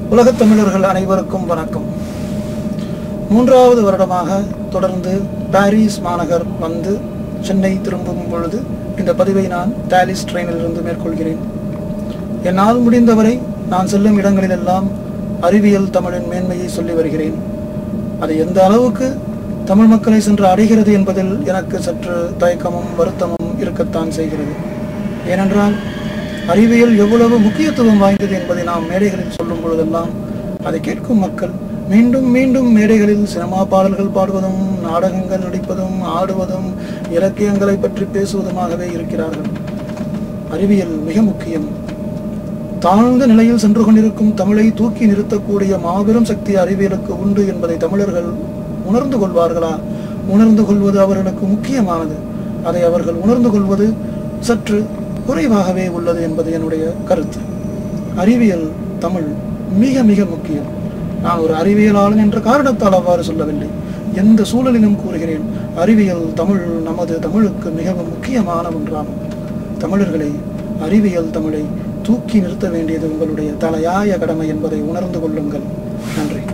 உலகத் தமிழர்கள் அனைவருக்கும் வணக்கம் மூன்றாவது வருடமாக தொடர்ந்து பாரிஸ் மாநகர் வந்து சென்னை திரும்பும் பொழுது இந்த பதிவை நான் தாலிஸ் ட்ரெயினிலிருந்து மேற்கொள்கிறேன் என்னால் முடிந்தவரை நான் செல்லும் இடங்களிலெல்லாம் அறிவியல் தமிழின் மேன்மையை சொல்லி வருகிறேன் அது எந்த அளவுக்கு தமிழ் மக்களை சென்று அடைகிறது என்பதில் எனக்கு சற்று தயக்கமும் வருத்தமும் இருக்கத்தான் செய்கிறது ஏனென்றால் அறிவியல் எவ்வளவு முக்கியத்துவம் வாய்ந்தது என்பதை நாம் மேடைகளில் சொல்லும் பொழுதெல்லாம் அதை கேட்கும் மக்கள் மீண்டும் மீண்டும் மேடைகளில் சினிமா பாடல்கள் பாடுவதும் நாடகங்கள் நடிப்பதும் ஆடுவதும் இலக்கியங்களை பற்றி பேசுவதுமாகவே இருக்கிறார்கள் அறிவியல் மிக முக்கியம் தாழ்ந்த நிலையில் சென்று கொண்டிருக்கும் தமிழை தூக்கி நிறுத்தக்கூடிய மாபெரும் சக்தி அறிவியலுக்கு உண்டு என்பதை தமிழர்கள் உணர்ந்து கொள்வார்களா உணர்ந்து கொள்வது அவர்களுக்கு முக்கியமானது அதை அவர்கள் உணர்ந்து கொள்வது சற்று குறைவாகவே உள்ளது என்பது என்னுடைய கருத்து அறிவியல் தமிழ் மிக மிக முக்கியம் நான் ஒரு அறிவியலாளன் என்ற காரணத்தால் அவ்வாறு சொல்லவில்லை எந்த சூழலிலும் கூறுகிறேன் அறிவியல் தமிழ் நமது தமிழுக்கு மிகவும் முக்கியமான ஒன்றாகும் தமிழர்களை அறிவியல் தமிழை தூக்கி நிறுத்த வேண்டியது உங்களுடைய தலையாய கடமை என்பதை உணர்ந்து கொள்ளுங்கள் நன்றி